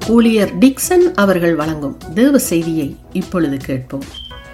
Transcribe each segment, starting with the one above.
ஊழியர் டிக்சன் அவர்கள் வழங்கும் தேவ செய்தியை இப்பொழுது கேட்போம்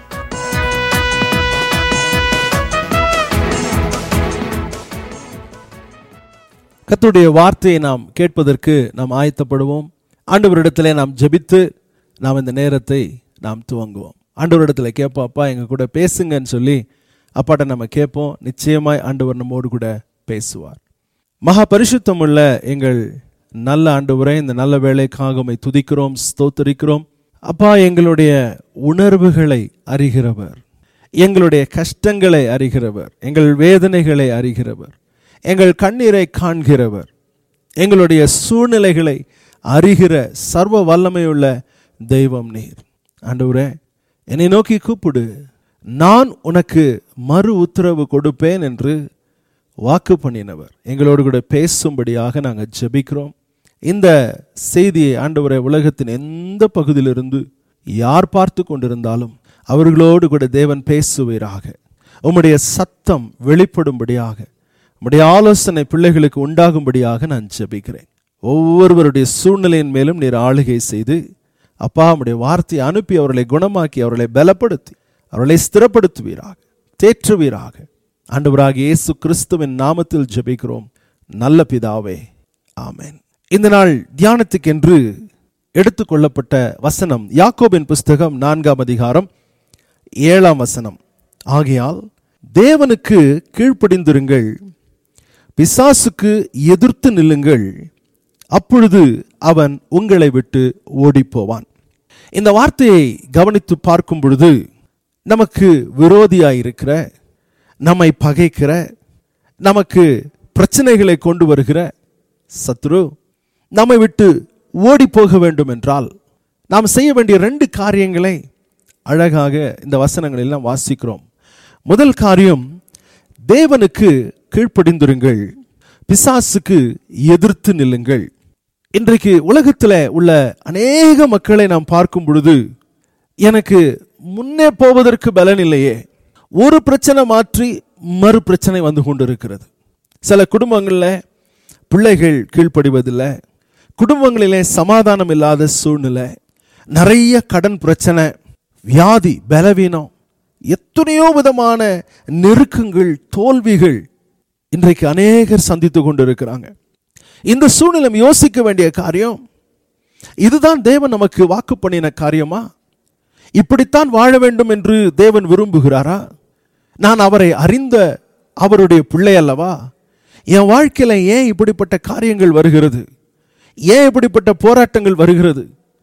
கர்த்தருடைய வார்த்தையை நாம் கேட்பதற்கு நாம் ஆயத்தப்படுவோம் ஆண்டவரிடத்திலே நாம் ஜெபித்து நாம் இந்த நேரத்தை நாம் துவங்குவோம் ஆண்டவரிடத்தில் கேட்போம் அப்பா எங்கள் கூட பேசுங்கன்னு சொல்லி அப்பாட்ட நம்ம கேட்போம் நிச்சயமாய் ஆண்டவர் நம்மோடு கூட பேசுவார் மகா பரிசுத்தமுள்ள எங்கள் நல்ல ஆண்டவரே இந்த நல்ல வேலைக்காக உம்மை துதிக்கிறோம் ஸ்தோத்தரிக்கிறோம் அப்பா எங்களுடைய உணர்வுகளை அறிகிறவர் எங்களுடைய கஷ்டங்களை அறிகிறவர் எங்கள் வேதனைகளை அறிகிறவர் எங்கள் கண்ணீரை காண்கிறவர் எங்களுடைய சூழ்நிலைகளை அறிகிற சர்வ வல்லமையுள்ள தெய்வம் நீர் ஆண்டவரே என்னை நோக்கி கூப்பிடு நான் உனக்கு மறு உத்தரவு கொடுப்பேன் என்று வாக்கு பண்ணினவர் எங்களோடு கூட பேசும்படியாக நாங்கள் ஜெபிக்கிறோம் இந்த செய்தியை ஆண்டவரை உலகத்தின் எந்த பகுதியிலிருந்து யார் பார்த்து கொண்டிருந்தாலும் அவர்களோடு கூட தேவன் பேசுவீராக உம்முடைய சத்தம் வெளிப்படும்படியாக உம்முடைய ஆலோசனை பிள்ளைகளுக்கு உண்டாகும்படியாக நான் ஜெபிக்கிறேன் ஒவ்வொருவருடைய சூழ்நிலையின் மேலும் நீர் ஆளுகை செய்து அப்பா உம்முடைய வார்த்தையை அனுப்பி அவர்களை குணமாக்கி அவர்களை பலப்படுத்தி அவர்களை ஸ்திரப்படுத்துவீராக தேற்றுவீராக ஆண்டவராக இயேசு கிறிஸ்துவின் நாமத்தில் ஜெபிக்கிறோம் நல்ல பிதாவே ஆமென் இந்த நாள் தியானத்துக்கென்று எடுத்துக்கொள்ளப்பட்ட வசனம் யாக்கோபின் புஸ்தகம் நான்காம் அதிகாரம் ஏழாம் வசனம் ஆகையால் தேவனுக்கு கீழ்ப்படிந்திருங்கள் பிசாசுக்கு எதிர்த்து நில்லுங்கள் அப்பொழுது அவன் உங்களை விட்டு ஓடிப்போவான் இந்த வார்த்தையை கவனித்து பார்க்கும் பொழுது நமக்கு விரோதியாயிருக்கிற நம்மை பகைக்கிற நமக்கு பிரச்சனைகளை கொண்டு வருகிற சத்ரு நம்மை விட்டு ஓடி போக வேண்டும் என்றால் நாம் செய்ய வேண்டிய ரெண்டு காரியங்களை அழகாக இந்த வசனங்களில் நாம் வாசிக்கிறோம் முதல் காரியம் தேவனுக்கு கீழ்ப்படிந்திருங்கள் பிசாசுக்கு எதிர்த்து நில்லுங்கள் இன்றைக்கு உலகத்தில் உள்ள அநேக மக்களை நாம் பார்க்கும் பொழுது எனக்கு முன்னே போவதற்கு பலன் இல்லையே ஒரு பிரச்சனை மாற்றி மறு பிரச்சனை வந்து கொண்டிருக்கிறது சில குடும்பங்களில் பிள்ளைகள் கீழ்ப்படிவதில்லை குடும்பங்களிலே சமாதானம் இல்லாத சூழ்நிலை நிறைய கடன் பிரச்சனை வியாதி பலவீனம் எத்தனையோ விதமான நெருக்கங்கள் தோல்விகள் இன்றைக்கு அநேகர் சந்தித்து கொண்டிருக்கிறாங்க இந்த சூழ்நிலை யோசிக்க வேண்டிய காரியம் இதுதான் தேவன் நமக்கு வாக்கு பண்ணின காரியமா இப்படித்தான் வாழ வேண்டும் என்று தேவன் விரும்புகிறாரா நான் அவரை அறிந்த அவருடைய பிள்ளை அல்லவா என் வாழ்க்கையில ஏன் இப்படிப்பட்ட காரியங்கள் வருகிறது ஏன் இப்படிப்பட்ட போராட்டங்கள் வருகிறது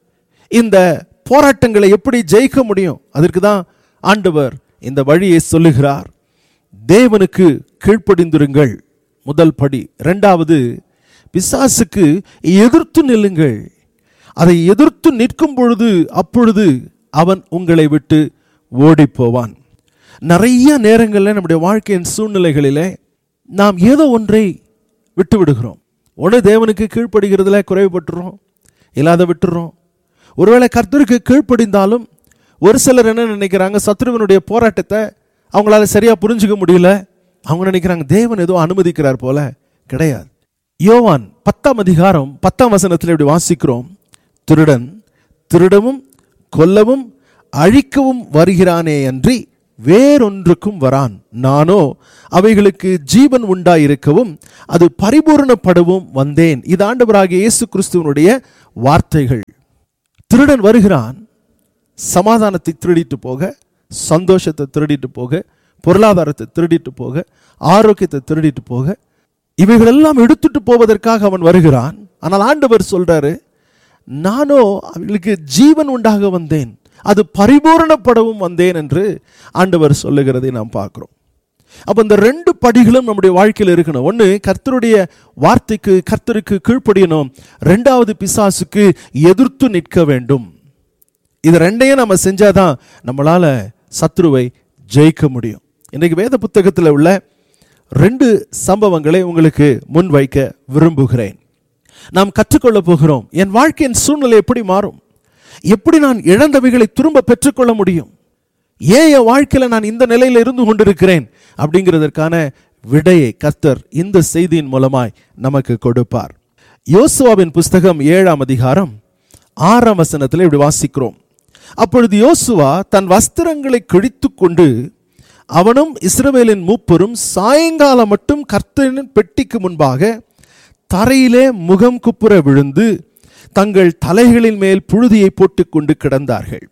இந்த போராட்டங்களை எப்படி ஜெயிக்க முடியும் அதற்கு தான் ஆண்டவர் இந்த வழியை சொல்லுகிறார் தேவனுக்கு கீழ்ப்படிந்திருங்கள் முதல் படி இரண்டாவது பிசாசுக்கு எதிர்த்து நில்லுங்கள் அதை எதிர்த்து நிற்கும் பொழுது அப்பொழுது அவன் உங்களை விட்டு ஓடி போவான் நிறைய நேரங்களில் நம்முடைய வாழ்க்கையின் சூழ்நிலைகளிலே நாம் ஏதோ ஒன்றை விட்டு விடுகிறோம் ஒன்று தேவனுக்கு கீழ்ப்படுகிறதுல குறைவுபட்டுறோம் இல்லாத விட்டுறோம் ஒருவேளை கர்த்தருக்கு கீழ்ப்படிந்தாலும் ஒரு சிலர் என்ன நினைக்கிறாங்க சத்ருவனுடைய போராட்டத்தை அவங்களால சரியா புரிஞ்சுக்க முடியல அவங்க நினைக்கிறாங்க தேவன் ஏதோ அனுமதிக்கிறார் போல கிடையாது யோவான் பத்தாம் அதிகாரம் பத்தாம் வசனத்தில் இப்படி வாசிக்கிறோம் திருடன் திருடவும் கொல்லவும் அழிக்கவும் வருகிறானே அன்றி வேறொன்றுக்கும் வரான் நானோ அவைகளுக்கு ஜீவன் உண்டாயிருக்கவும் அது பரிபூரணப்படவும் வந்தேன் இது ஆண்டவராகிய இயேசு கிறிஸ்துவனுடைய வார்த்தைகள் திருடன் வருகிறான் சமாதானத்தை திருடிட்டு போக சந்தோஷத்தை திருடிட்டு போக பொருளாதாரத்தை திருடிட்டு போக ஆரோக்கியத்தை திருடிட்டு போக இவைகளெல்லாம் எடுத்துட்டு போவதற்காக அவன் வருகிறான் ஆனால் ஆண்டவர் சொல்றாரு நானோ அவர்களுக்கு ஜீவன் உண்டாக வந்தேன் அது பரிபூரணப்படவும் வந்தேன் என்று ஆண்டவர் சொல்லுகிறதை நாம் பார்க்கிறோம் அப்ப இந்த ரெண்டு படிகளும் நம்முடைய வாழ்க்கையில் இருக்கணும் ஒன்று கர்த்தருடைய வார்த்தைக்கு கர்த்தருக்கு கீழ்ப்படியணும் ரெண்டாவது பிசாசுக்கு எதிர்த்து நிற்க வேண்டும் இது ரெண்டையும் நம்ம செஞ்சாதான் நம்மளால சத்ருவை ஜெயிக்க முடியும் இன்னைக்கு வேத புத்தகத்தில் உள்ள ரெண்டு சம்பவங்களை உங்களுக்கு முன்வைக்க விரும்புகிறேன் நாம் கற்றுக்கொள்ள போகிறோம் என் வாழ்க்கையின் சூழ்நிலை எப்படி மாறும் எப்படி நான் இழந்தவைகளை திரும்ப பெற்றுக்கொள்ள முடியும் ஏன் என் வாழ்க்கையில நான் இந்த நிலையில இருந்து கொண்டிருக்கிறேன் அப்படிங்கிறதற்கான விடையை கர்த்தர் இந்த செய்தியின் மூலமாய் நமக்கு கொடுப்பார் யோசுவாவின் புஸ்தகம் ஏழாம் அதிகாரம் ஆறாம் வசனத்தில் இப்படி வாசிக்கிறோம் அப்பொழுது யோசுவா தன் வஸ்திரங்களை கிழித்து கொண்டு அவனும் இஸ்ரவேலின் மூப்பரும் சாயங்காலம் மட்டும் கர்த்தரின் பெட்டிக்கு முன்பாக தரையிலே முகம் குப்புற விழுந்து தங்கள் தலைகளின் மேல் புழுதியை போட்டுக்கொண்டு கிடந்தார்கள்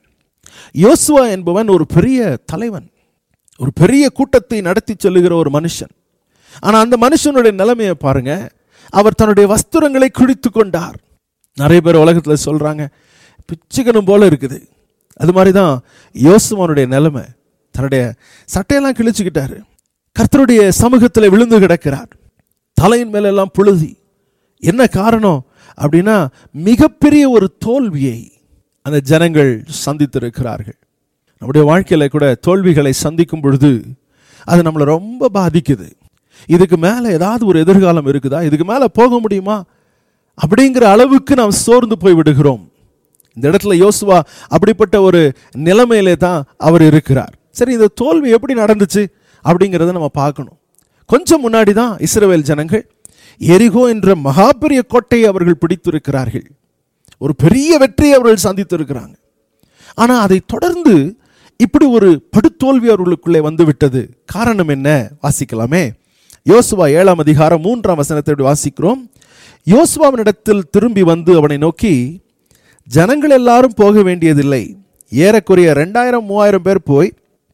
யோசுவா என்பவன் ஒரு பெரிய தலைவன் ஒரு பெரிய கூட்டத்தை நடத்தி செல்லுகிற ஒரு மனுஷன் ஆனா அந்த மனுஷனுடைய நிலைமையை பாருங்க அவர் தன்னுடைய வஸ்திரங்களை கிழித்து கொண்டார் நிறைய பேர் உலகத்துல சொல்றாங்க பிச்சுக்கணும் போல இருக்குது அது மாதிரி தான் யோசுவனுடைய நிலைமை தன்னுடைய சட்டையெல்லாம் கிழிச்சுக்கிட்டாரு கர்த்தருடைய சமூகத்தில் விழுந்து கிடக்கிறார் தலையின் மேலெல்லாம் புழுதி என்ன காரணம் அப்படின்னா மிகப்பெரிய ஒரு தோல்வியை அந்த ஜனங்கள் சந்தித்திருக்கிறார்கள் நம்முடைய வாழ்க்கையில கூட தோல்விகளை சந்திக்கும் பொழுது அது நம்மளை ரொம்ப பாதிக்குது இதுக்கு மேலே ஏதாவது ஒரு எதிர்காலம் இருக்குதா இதுக்கு மேலே போக முடியுமா அப்படிங்கிற அளவுக்கு நாம் சோர்ந்து போய் விடுகிறோம் இந்த இடத்துல யோசுவா அப்படிப்பட்ட ஒரு நிலைமையிலே தான் அவர் இருக்கிறார் சரி இந்த தோல்வி எப்படி நடந்துச்சு அப்படிங்கிறத நம்ம பார்க்கணும் கொஞ்சம் முன்னாடி தான் இஸ்ரவேல் ஜனங்கள் எரிகோ என்ற மகா பெரிய கோட்டையை அவர்கள் பிடித்திருக்கிறார்கள் ஒரு பெரிய வெற்றியை அவர்கள் சந்தித்திருக்கிறாங்க ஆனால் அதை தொடர்ந்து இப்படி ஒரு படுதோல்வி அவர்களுக்குள்ளே வந்து விட்டது காரணம் என்ன வாசிக்கலாமே யோசுவா ஏழாம் அதிகாரம் மூன்றாம் வசனத்தை இப்படி வாசிக்கிறோம் யோசுவாவினிடத்தில் திரும்பி வந்து அவனை நோக்கி ஜனங்கள் எல்லாரும் போக வேண்டியதில்லை ஏறக்குறைய ரெண்டாயிரம் மூவாயிரம் பேர் போய்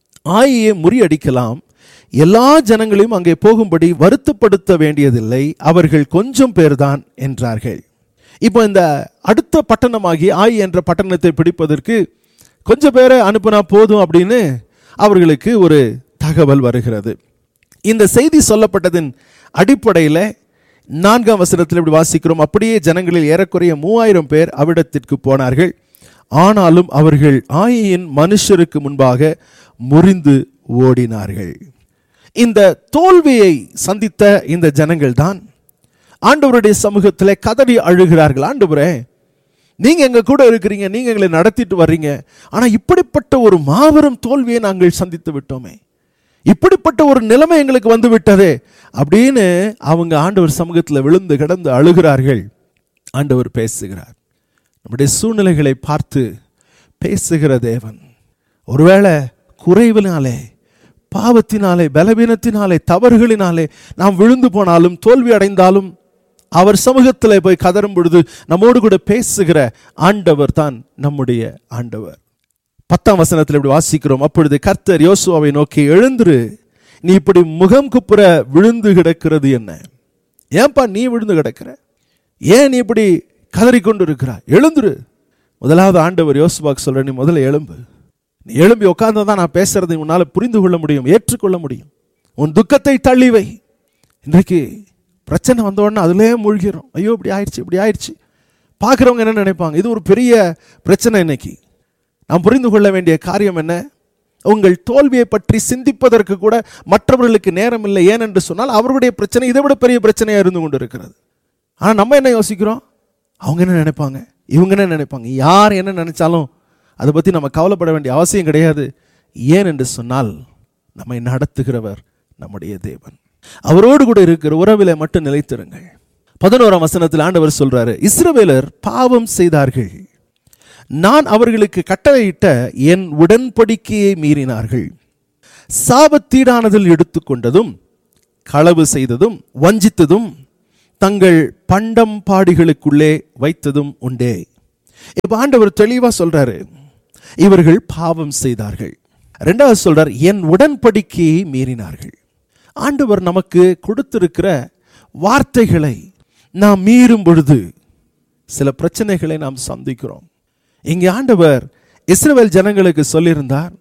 ஆயியை முறியடிக்கலாம் எல்லா ஜனங்களையும் அங்கே போகும்படி வருத்தப்படுத்த வேண்டியதில்லை அவர்கள் கொஞ்சம் பேர்தான் என்றார்கள் இப்போ இந்த அடுத்த பட்டணமாகி ஆய் என்ற பட்டணத்தை பிடிப்பதற்கு கொஞ்சம் பேரை அனுப்புனா போதும் அப்படின்னு அவர்களுக்கு ஒரு தகவல் வருகிறது இந்த செய்தி சொல்லப்பட்டதின் அடிப்படையில் நான்காம் வசனத்தில் இப்படி வாசிக்கிறோம் அப்படியே ஜனங்களில் ஏறக்குறைய மூவாயிரம் பேர் அவ்விடத்திற்கு போனார்கள் ஆனாலும் அவர்கள் ஆயின் மனுஷருக்கு முன்பாக முறிந்து ஓடினார்கள் இந்த தோல்வியை சந்தித்த இந்த ஜனங்கள் தான் ஆண்டவருடைய சமூகத்தில் கதறி அழுகிறார்கள் ஆண்டவரே நீங்க எங்க கூட இருக்கிறீங்க நீங்க எங்களை நடத்திட்டு வர்றீங்க ஆனா இப்படிப்பட்ட ஒரு மாபெரும் தோல்வியை நாங்கள் சந்தித்து விட்டோமே இப்படிப்பட்ட ஒரு நிலைமை எங்களுக்கு வந்து விட்டதே அப்படின்னு அவங்க ஆண்டவர் சமூகத்தில் விழுந்து கிடந்து அழுகிறார்கள் ஆண்டவர் பேசுகிறார் நம்முடைய சூழ்நிலைகளை பார்த்து பேசுகிற தேவன் ஒருவேளை குறைவினாலே பாவத்தினாலே பலவீனத்தினாலே தவறுகளினாலே நாம் விழுந்து போனாலும் தோல்வி அடைந்தாலும் அவர் சமூகத்தில் போய் கதரும் பொழுது நம்மோடு கூட பேசுகிற ஆண்டவர் தான் நம்முடைய ஆண்டவர் பத்தாம் வசனத்தில் இப்படி வாசிக்கிறோம் அப்பொழுது கர்த்தர் யோசுவாவை நோக்கி எழுந்துரு நீ இப்படி முகம் குப்புற விழுந்து கிடக்கிறது என்ன ஏன்பா நீ விழுந்து கிடக்கிற ஏன் நீ இப்படி கதறிக்கொண்டு இருக்கிறாய் எழுந்துரு முதலாவது ஆண்டவர் யோசுவாக்கு சொல்ற நீ முதல்ல எழும்பு நீ எழும்பி உட்கார்ந்து தான் நான் பேசுறதை உன்னால புரிந்து கொள்ள முடியும் ஏற்றுக்கொள்ள முடியும் உன் துக்கத்தை தள்ளி வை இன்றைக்கு பிரச்சனை வந்த உடனே அதுலயே மூழ்கிறோம் ஐயோ இப்படி ஆயிடுச்சு இப்படி ஆயிடுச்சு பார்க்குறவங்க என்ன நினைப்பாங்க இது ஒரு பெரிய பிரச்சனை இன்னைக்கு நாம் புரிந்து கொள்ள வேண்டிய காரியம் என்ன உங்கள் தோல்வியை பற்றி சிந்திப்பதற்கு கூட மற்றவர்களுக்கு நேரம் இல்லை ஏனென்று சொன்னால் அவர்களுடைய பிரச்சனை இதை விட பெரிய பிரச்சனையாக இருந்து கொண்டு இருக்கிறது ஆனால் நம்ம என்ன யோசிக்கிறோம் அவங்க என்ன நினைப்பாங்க இவங்க என்ன நினைப்பாங்க யார் என்ன நினைச்சாலும் அதை பற்றி நம்ம கவலைப்பட வேண்டிய அவசியம் கிடையாது ஏன் என்று சொன்னால் நம்மை நடத்துகிறவர் நம்முடைய தேவன் அவரோடு கூட இருக்கிற உறவில மட்டும் நிலைத்திருங்கள் பதினோராம் வசனத்தில் ஆண்டவர் சொல்றாரு இஸ்ரவேலர் பாவம் செய்தார்கள் நான் அவர்களுக்கு கட்டளையிட்ட என் உடன்படிக்கையை மீறினார்கள் சாபத்தீடானதில் எடுத்துக்கொண்டதும் களவு செய்ததும் வஞ்சித்ததும் தங்கள் பண்டம் பாடிகளுக்குள்ளே வைத்ததும் உண்டே இப்ப ஆண்டவர் தெளிவா சொல்றாரு இவர்கள் பாவம் செய்தார்கள் ரெண்டாவது சொல்றார் என் உடன்படிக்கையை மீறினார்கள் ஆண்டவர் நமக்கு கொடுத்திருக்கிற வார்த்தைகளை நாம் மீறும் பொழுது சில பிரச்சனைகளை நாம் சந்திக்கிறோம் இங்கே ஆண்டவர் இஸ்ரவேல் ஜனங்களுக்கு சொல்லியிருந்தார்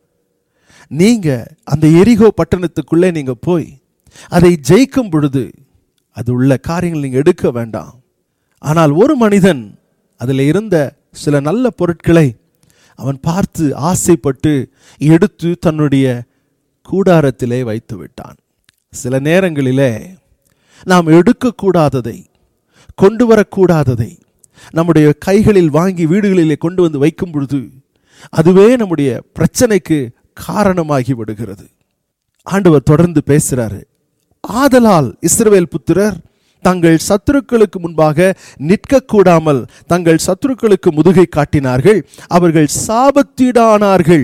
நீங்க அந்த எரிகோ பட்டணத்துக்குள்ளே நீங்க போய் அதை ஜெயிக்கும் பொழுது அது உள்ள காரியங்கள் நீங்க எடுக்க வேண்டாம் ஆனால் ஒரு மனிதன் அதில் இருந்த சில நல்ல பொருட்களை அவன் பார்த்து ஆசைப்பட்டு எடுத்து தன்னுடைய கூடாரத்திலே வைத்து விட்டான் சில நேரங்களிலே நாம் எடுக்கக்கூடாததை கொண்டு வரக்கூடாததை நம்முடைய கைகளில் வாங்கி வீடுகளிலே கொண்டு வந்து வைக்கும் பொழுது அதுவே நம்முடைய பிரச்சனைக்கு காரணமாகி விடுகிறது ஆண்டவர் தொடர்ந்து பேசுறாரு ஆதலால் இஸ்ரவேல் புத்திரர் தங்கள் சத்துருக்களுக்கு முன்பாக நிற்கக்கூடாமல் தங்கள் சத்துருக்களுக்கு முதுகை காட்டினார்கள் அவர்கள் சாபத்தீடானார்கள்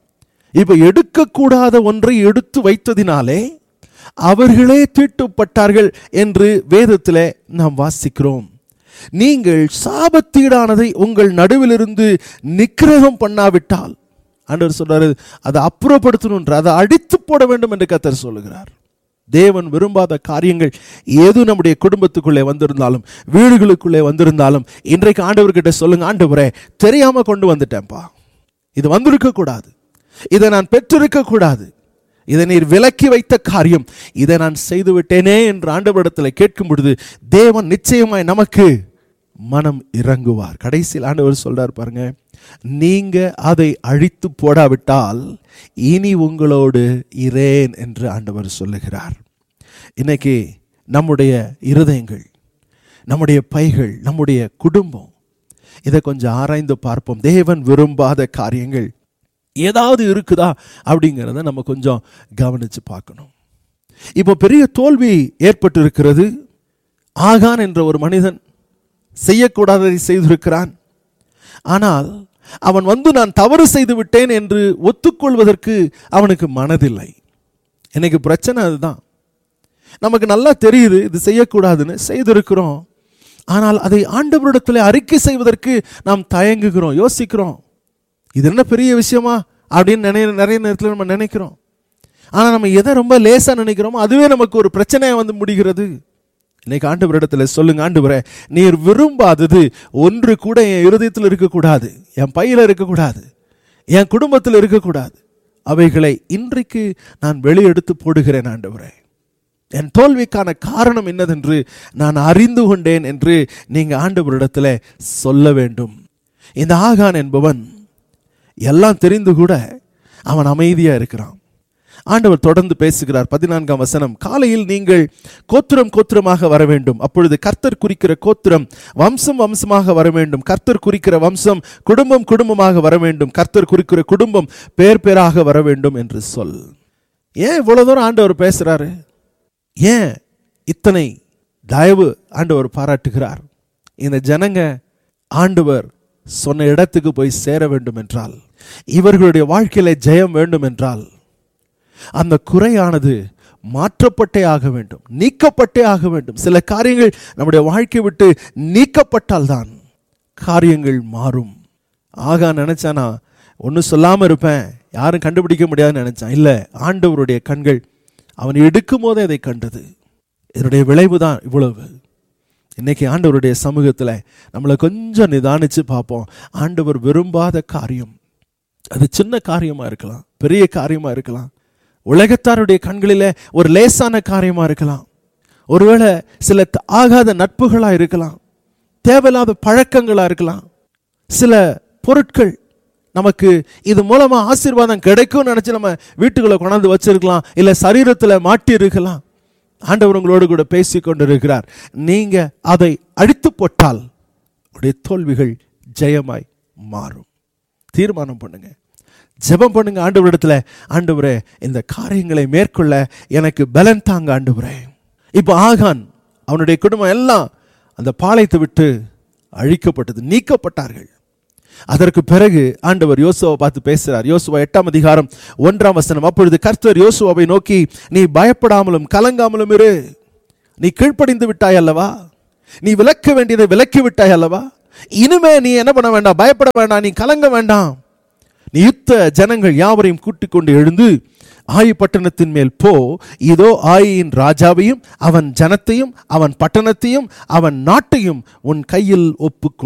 இப்ப எடுக்கக்கூடாத ஒன்றை எடுத்து வைத்ததினாலே அவர்களே தீட்டுப்பட்டார்கள் என்று வேதத்தில் நாம் வாசிக்கிறோம் நீங்கள் சாபத்தீடானதை உங்கள் நடுவிலிருந்து நிக்கிரகம் பண்ணாவிட்டால் ஆண்டவர் சொல்றாரு அதை அப்புறப்படுத்தணுன்ற அதை அடித்து போட வேண்டும் என்று கத்தர் சொல்லுகிறார் தேவன் விரும்பாத காரியங்கள் எது நம்முடைய குடும்பத்துக்குள்ளே வந்திருந்தாலும் வீடுகளுக்குள்ளே வந்திருந்தாலும் இன்றைக்கு ஆண்டவர்கிட்ட சொல்லுங்க ஆண்டவரே தெரியாம கொண்டு வந்துட்டேன்ப்பா இது வந்திருக்க கூடாது இதை நான் பெற்றிருக்க கூடாது இதை நீர் விலக்கி வைத்த காரியம் இதை நான் செய்து விட்டேனே என்று ஆண்டவரிடத்தில் கேட்கும் பொழுது தேவன் நிச்சயமாய் நமக்கு மனம் இறங்குவார் கடைசியில் ஆண்டவர் சொல்றார் பாருங்க நீங்க அதை அழித்து போடாவிட்டால் இனி உங்களோடு இரேன் என்று ஆண்டவர் சொல்லுகிறார் இன்னைக்கு நம்முடைய இருதயங்கள் நம்முடைய பைகள் நம்முடைய குடும்பம் இதை கொஞ்சம் ஆராய்ந்து பார்ப்போம் தேவன் விரும்பாத காரியங்கள் ஏதாவது இருக்குதா அப்படிங்கிறத நம்ம கொஞ்சம் கவனிச்சு பார்க்கணும் இப்போ பெரிய தோல்வி ஏற்பட்டு இருக்கிறது ஆகான் என்ற ஒரு மனிதன் செய்யக்கூடாததை செய்திருக்கிறான் ஆனால் அவன் வந்து நான் தவறு செய்து விட்டேன் என்று ஒத்துக்கொள்வதற்கு அவனுக்கு மனதில்லை எனக்கு பிரச்சனை அதுதான் நமக்கு நல்லா தெரியுது இது செய்யக்கூடாதுன்னு செய்திருக்கிறோம் ஆனால் அதை ஆண்டவரிடத்தில் அறிக்கை செய்வதற்கு நாம் தயங்குகிறோம் யோசிக்கிறோம் இது என்ன பெரிய விஷயமா அப்படின்னு நினை நிறைய நேரத்தில் நம்ம நினைக்கிறோம் ஆனால் நம்ம எதை ரொம்ப லேசாக நினைக்கிறோமோ அதுவே நமக்கு ஒரு பிரச்சனையாக வந்து முடிகிறது இன்னைக்கு ஆண்டவரிடத்தில் சொல்லுங்க ஆண்டவரே நீர் விரும்பாதது ஒன்று கூட என் இருதயத்தில் இருக்கக்கூடாது என் பையில் இருக்கக்கூடாது என் குடும்பத்தில் இருக்கக்கூடாது அவைகளை இன்றைக்கு நான் வெளியெடுத்து போடுகிறேன் ஆண்டவரே என் தோல்விக்கான காரணம் என்னதென்று நான் அறிந்து கொண்டேன் என்று நீங்க ஆண்டவரிடத்தில் சொல்ல வேண்டும் இந்த ஆகான் என்பவன் எல்லாம் தெரிந்து கூட அவன் அமைதியா இருக்கிறான் ஆண்டவர் தொடர்ந்து பேசுகிறார் பதினான்காம் வசனம் காலையில் நீங்கள் கோத்திரம் கோத்திரமாக வர வேண்டும் அப்பொழுது கர்த்தர் குறிக்கிற கோத்திரம் வம்சம் வம்சமாக வர வேண்டும் கர்த்தர் குறிக்கிற வம்சம் குடும்பம் குடும்பமாக வர வேண்டும் கர்த்தர் குறிக்கிற குடும்பம் பேர் பேராக வர வேண்டும் என்று சொல் ஏன் இவ்வளவு தூரம் ஆண்டவர் பேசுறாரு ஏன் இத்தனை தயவு ஆண்டவர் பாராட்டுகிறார் இந்த ஜனங்க ஆண்டவர் சொன்ன இடத்துக்கு போய் சேர வேண்டும் என்றால் இவர்களுடைய வாழ்க்கையில ஜெயம் வேண்டும் என்றால் அந்த குறையானது மாற்றப்பட்டே ஆக வேண்டும் நீக்கப்பட்டே ஆக வேண்டும் சில காரியங்கள் நம்முடைய வாழ்க்கை விட்டு நீக்கப்பட்டால் தான் காரியங்கள் மாறும் ஆகா நினைச்சானா ஒன்றும் சொல்லாமல் இருப்பேன் யாரும் கண்டுபிடிக்க முடியாதுன்னு நினைச்சான் இல்லை ஆண்டவருடைய கண்கள் அவன் எடுக்கும் போதே அதை கண்டது இதனுடைய விளைவு தான் இவ்வளவு இன்னைக்கு ஆண்டவருடைய சமூகத்தில் நம்மளை கொஞ்சம் நிதானிச்சு பார்ப்போம் ஆண்டவர் விரும்பாத காரியம் அது சின்ன காரியமாக இருக்கலாம் பெரிய காரியமாக இருக்கலாம் உலகத்தாருடைய கண்களில் ஒரு லேசான காரியமாக இருக்கலாம் ஒருவேளை சில த- ஆகாத நட்புகளாக இருக்கலாம் தேவையில்லாத பழக்கங்களாக இருக்கலாம் சில பொருட்கள் நமக்கு இது மூலமா ஆசீர்வாதம் கிடைக்கும்னு நினைச்சு நம்ம வீட்டுக்குள்ள கொண்டாந்து வச்சிருக்கலாம் இல்ல சரீரத்துல மாட்டி இருக்கலாம் ஆண்டவர் உங்களோடு கூட பேசி கொண்டிருக்கிறார் நீங்க அதை அழித்து போட்டால் உடைய தோல்விகள் ஜெயமாய் மாறும் தீர்மானம் பண்ணுங்க ஜெபம் பண்ணுங்க ஆண்டவரிடத்துல ஆண்டவரே இந்த காரியங்களை மேற்கொள்ள எனக்கு பலன் தாங்க ஆண்டவரே இப்போ ஆகான் அவனுடைய குடும்பம் எல்லாம் அந்த பாளையத்தை விட்டு அழிக்கப்பட்டது நீக்கப்பட்டார்கள் அதற்கு பிறகு ஆண்டவர் யோசுவை பார்த்து பேசுறார் யோசுவா எட்டாம் அதிகாரம் ஒன்றாம் வசனம் அப்பொழுது கர்த்தர் யோசுவாவை நோக்கி நீ பயப்படாமலும் கலங்காமலும் இரு நீ கீழ்ப்படிந்து விட்டாய் அல்லவா நீ விலக்க வேண்டியதை விலக்கி விட்டாய் அல்லவா இனிமே நீ என்ன பண்ண வேண்டாம் பயப்பட வேண்டாம் நீ கலங்க வேண்டாம் நீ யுத்த ஜனங்கள் யாவரையும் கூட்டிக் கொண்டு எழுந்து ஆயி பட்டணத்தின் மேல் போ இதோ ஆயின் ராஜாவையும் அவன் ஜனத்தையும் அவன் பட்டணத்தையும் அவன் நாட்டையும் உன் கையில் ஒப்புக்